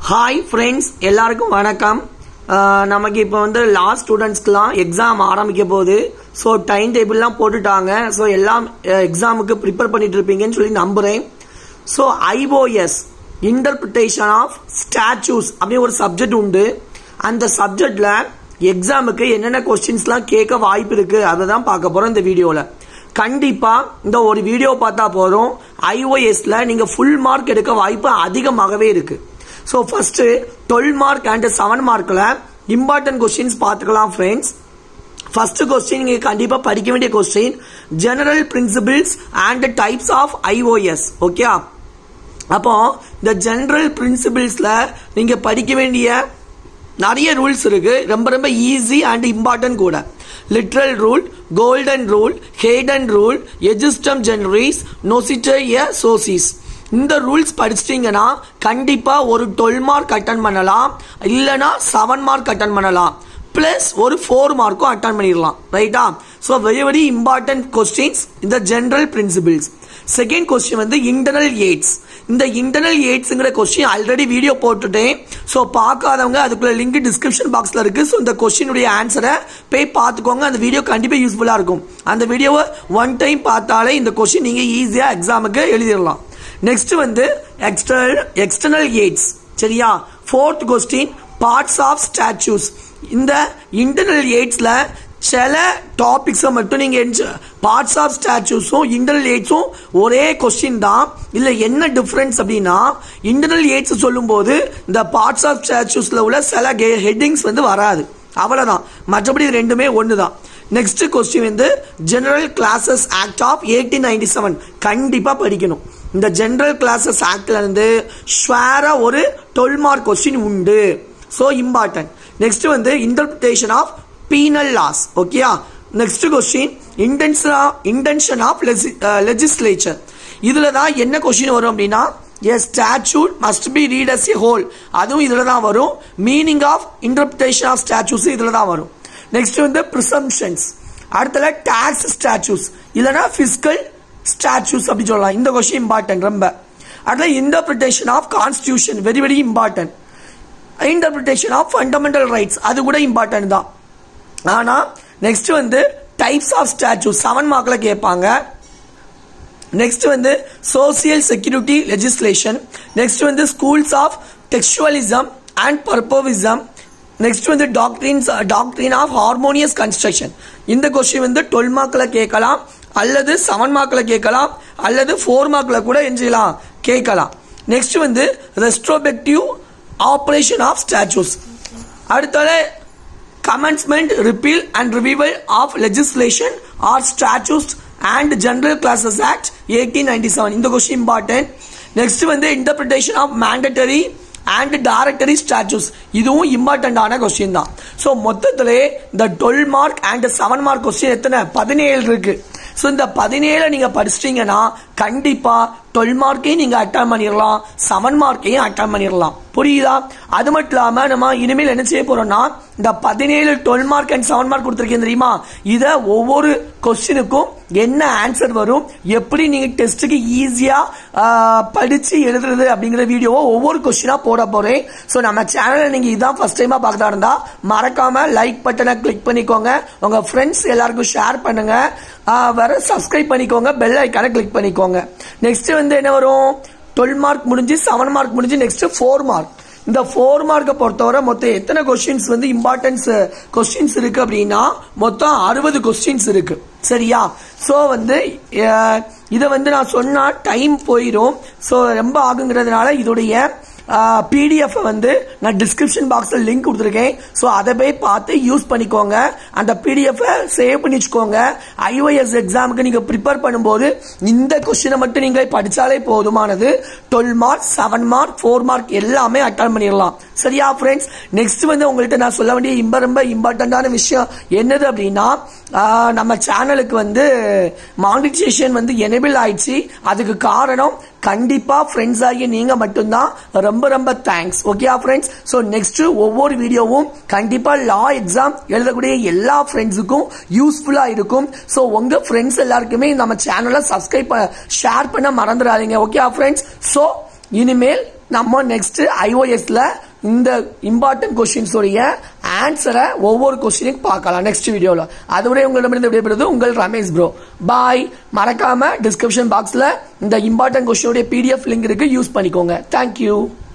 hi friends எல்லாருக்கும் வணக்கம் அஹ் நமக்கு இப்போ வந்து லாஸ்ட் ஸ்டூடெண்ட்ஸ்க்குலாம் எக்ஸாம் ஆரம்பிக்க போகுது ஸோ டைம் டேபிள்லாம் போட்டுட்டாங்க ஸோ எல்லாம் எக்ஸாமுக்கு ப்ரிப்பேர் பண்ணிட்டு இருப்பீங்கன்னு சொல்லி நம்புகிறேன் so IOS interpretation of statutes அப்படின்னு ஒரு சப்ஜெக்ட் உண்டு அந்த சப்ஜெக்டில் எக்ஸாமுக்கு என்னென்ன கொஸ்டின்ஸ்லாம் கேட்க வாய்ப்பு இருக்குது அதை தான் பார்க்க போகிறோம் இந்த வீடியோவில் கண்டிப்பாக இந்த ஒரு வீடியோ பார்த்தா போதும் ஐஓஎஸ்ல நீங்கள் ஃபுல் மார்க் எடுக்க வாய்ப்பு அதிகமாகவே இருக்குது so first twelve mark and seven மார்க்கில் இம்பார்ட்டன்ட் கொஸ்டின்ஸ் பார்த்துக்கலாம் ஃப்ரெண்ட்ஸ் ஃபர்ஸ்ட் கொஸ்டின் நீங்க கண்டிப்பா படிக்க வேண்டிய question general principles and types of IOS okay அப்போ இந்த ஜெனரல் பிரின்சிபிள்ஸ்ல நீங்க படிக்க வேண்டிய நிறைய ரூல்ஸ் இருக்கு ரொம்ப ரொம்ப ஈஸி அண்ட் இம்பார்ட்டன்ட் கூட literal rule golden rule Heydon rule ejusdem generis noscitur a sociis இந்த ரூல்ஸ் படிச்சிட்டிங்கன்னா கண்டிப்பாக ஒரு டுவெல் மார்க் அட்டன் பண்ணலாம் இல்லைனா செவன் மார்க் அட்டன் பண்ணலாம் ப்ளஸ் ஒரு ஃபோர் மார்க்கும் அட்டன் பண்ணிடலாம் ரைட்டா so very very important questions இந்த ஜென்ரல் பிரின்சிபிள்ஸ் செகண்ட் கொஸ்டின் வந்து இன்டர்னல் எய்ட்ஸ் இந்த இன்டர்னல் எய்ட்ஸுங்கிற கொஸ்டின் ஆல்ரெடி வீடியோ போட்டுட்டேன் ஸோ பார்க்காதவங்க அதுக்குள்ள லிங்க் டிஸ்கிரிப்ஷன் பாக்ஸில் இருக்கு ஸோ இந்த கொஸ்டினுடைய ஆன்சரை போய் பார்த்துக்கோங்க அந்த வீடியோ கண்டிப்பாக யூஸ்ஃபுல்லாக இருக்கும் அந்த வீடியோவை ஒன் டைம் பார்த்தாலே இந்த கொஸ்டின் நீங்கள் ஈஸியாக எக்ஸாமுக்கு எழுதிடலாம் நெக்ஸ்ட் வந்து எக்ஸ்டர்னல் எக்ஸ்டர்னல் எய்ட்ஸ் சரியா fourth question parts of statutes இந்த இன்டர்னல் எய்ட்ஸில் சில டாபிக்ஸை மட்டும் நீங்கள் பார்ட்ஸ் ஆஃப் ஸ்டாச்சூஸும் இன்டர்னல் எய்ட்ஸும் ஒரே கொஸ்டின் தான் இல்லை என்ன டிஃப்ரென்ஸ் அப்படின்னா இன்டர்னல் எய்ட்ஸ் சொல்லும்போது இந்த பார்ட்ஸ் ஆஃப் ஸ்டாச்சூஸில் உள்ள சில ஹெட்டிங்ஸ் வந்து வராது அவ்வளோதான் மற்றபடி ரெண்டுமே ஒன்று தான் நெக்ஸ்ட் கொஸ்டின் வந்து general clauses act of eighteen ninety seven கண்டிப்பாக படிக்கணும் இந்த ஜெனரல் கிளாஸஸ் ஆக்ட்ல இருந்து ஷுவரா ஒரு டுவெல் மார்க் கொஸ்டின் உண்டு ஸோ இம்பார்ட்டன்ட் நெக்ஸ்ட் வந்து இன்டர்பிரிட்டேஷன் ஆஃப் பீனல் லாஸ் ஓகேயா next question intention of intention of legislature இதில் தான் என்ன கொஸ்டின் வரும் அப்படின்னா a statute must be read as a whole அதுவும் இதில் தான் வரும் meaning of interpretation of statutes இதில் தான் வரும் நெக்ஸ்ட் வந்து ப்ரிசம்ஷன்ஸ் அடுத்தல டாக்ஸ் ஸ்டாச்சூஸ் இல்லைனா பிசிக்கல் ஸ்டாச்சூஸ் அப்படி சொல்லலாம் இந்த கொஸ்டின் இம்பார்ட்டன்ட் ரொம்ப அடுத்த interpretation of constitution very very important interpretation of fundamental rights அது கூட இம்பார்ட்டன்ட் தான் ஆனால் நெக்ஸ்ட் வந்து டைப்ஸ் ஆஃப் ஸ்டாச்சூ செவன் மார்க்கில் கேட்பாங்க நெக்ஸ்ட் வந்து சோசியல் செக்யூரிட்டி லெஜிஸ்லேஷன் நெக்ஸ்ட் வந்து schools of textualism and purposivism next வந்து doctrines doctrine of harmonious construction இந்த கொஸ்டின் வந்து டுவெல் மார்க்கில் கேட்கலாம் அல்லது செவன் மார்க்கில் கேட்கலாம் அல்லது ஃபோர் மார்க்கில் கூட எஞ்சிக்கலாம் கேட்கலாம் நெக்ஸ்ட் வந்து ரெஸ்ட்ரோபெக்டிவ் ஆப்ரேஷன் ஆஃப் ஸ்டாச்சூஸ் அடுத்தது commencement repeal and revival of legislation or statutes and general clauses act eighteen ninety seven இந்த கொஸ்டின் இம்பார்ட்டன்ட் நெக்ஸ்ட் வந்து interpretation of mandatory and directory statutes இதுவும் இம்பார்ட்டண்டான கொஸ்டின் தான் ஸோ மொத்தத்திலே இந்த twelve mark and seven mark question எத்தனை பதினேழு இருக்கு ஸோ இந்த பதினேழு நீங்க படிச்சிட்டீங்கன்னா கண்டிப்பா டுவெல் மார்க்கையும் நீங்க அட்டன் பண்ணிடலாம் செவன் மார்க்கையும் அட்டன் பண்ணிடலாம் புரியுதா அது மட்டும் இல்லாம நம்ம இனிமேல் என்ன செய்ய போறோம்னா இந்த பதினேழு twelve mark and seven mark கொடுத்துருக்கேன் தெரியுமா இதை ஒவ்வொரு கொஸ்டினுக்கும் என்ன ஆன்சர் வரும் எப்படி நீங்க டெஸ்ட்டுக்கு ஈஸியா படிச்சு எழுதுறது அப்படிங்கிற வீடியோவை ஒவ்வொரு கொஸ்டினா போட போறேன் ஸோ நம்ம சேனலை நீங்க இதான் ஃபர்ஸ்ட் டைமா பார்க்கறதா இருந்தா மறக்காம லைக் பட்டனை கிளிக் பண்ணிக்கோங்க உங்க ஃப்ரெண்ட்ஸ் எல்லாருக்கும் ஷேர் பண்ணுங்க வேற சப்ஸ்கிரைப் பண்ணிக்கோங்க பெல் ஐக்கானை கிளிக் பண்ணிக்கோங்க நெக்ஸ்ட் வந்து என்ன வரும் டுவெல் மார்க் முடிஞ்சு செவன் மார்க் முடிஞ்சு நெக்ஸ்ட் ஃபோர் மார்க் இந்த ஃபோர் மார்க்கை பொறுத்தவரை மொத்தம் எத்தனை கொஸ்டின்ஸ் வந்து இம்பார்ட்டன்ஸ் கொஸ்டின்ஸ் இருக்கு அப்படின்னா மொத்தம் அறுபது கொஸ்டின்ஸ் இருக்கு சரியா ஸோ வந்து இதை வந்து நான் சொன்னா டைம் போயிடும் ஸோ ரொம்ப ஆகுங்கிறதுனால இதோடைய பிடிஎஃப் வந்து நான் டிஸ்கிரிப்ஷன் பாக்ஸில் லிங்க் கொடுத்துருக்கேன் ஸோ அதை போய் பார்த்து யூஸ் பண்ணிக்கோங்க அந்த பிடிஎஃப் சேவ் பண்ணி வச்சுக்கோங்க ஐஓஎஸ் எக்ஸாமுக்கு நீங்கள் ப்ரிப்பேர் பண்ணும்போது இந்த கொஸ்டினை மட்டும் நீங்கள் படித்தாலே போதுமானது twelve mark seven mark four mark எல்லாமே அட்டன் பண்ணிடலாம் சரியா ஃப்ரெண்ட்ஸ் நெக்ஸ்ட் வந்து உங்கள்கிட்ட நான் சொல்ல வேண்டிய ரொம்ப ரொம்ப இம்பார்ட்டண்டான விஷயம் என்னது அப்படின்னா நம்ம சேனலுக்கு வந்து மானிட்டைசேஷன் வந்து எனேபிள் ஆயிடுச்சு அதுக்கு காரணம் கண்டிப்பா ஃப்ரெண்ட்ஸ் ஆகிய நீங்க மட்டும்தான் ரொம்ப ரொம்ப thanks okay friends so next ஒவ்வொரு வீடியோவும் கண்டிப்பா லா எக்ஸாம் எழுதக்கூடிய எல்லா ஃப்ரெண்ட்ஸுக்கும் யூஸ்ஃபுல்லா இருக்கும் ஸோ உங்க ஃப்ரெண்ட்ஸ் எல்லாருக்குமே நம்ம சேனலை சப்ஸ்கிரைப் ஷேர் பண்ண மறந்துடாதீங்க ஓகே ஃப்ரெண்ட்ஸ் ஸோ இனிமேல் நம்ம நெக்ஸ்ட் ஐஓஎஸ்ல இந்த இம்பார்ட்டன்ட் கொஸ்டின்ஸ் உடைய ஆன்சரை ஒவ்வொரு கொஸ்டினுக்கு பார்க்கலாம் நெக்ஸ்ட் வீடியோல அதுவரை உங்களிடமிருந்து விடைபெறுவது உங்கள் ரமேஷ் ப்ரோ பாய் மறக்காம டிஸ்கிரிப்ஷன் பாக்ஸ்ல இந்த இம்பார்ட்டன்ட் கொஸ்டினுடைய பிடிஎஃப் லிங்க் இருக்கு யூஸ் பண்ணிக்கோங்க தேங்க்யூ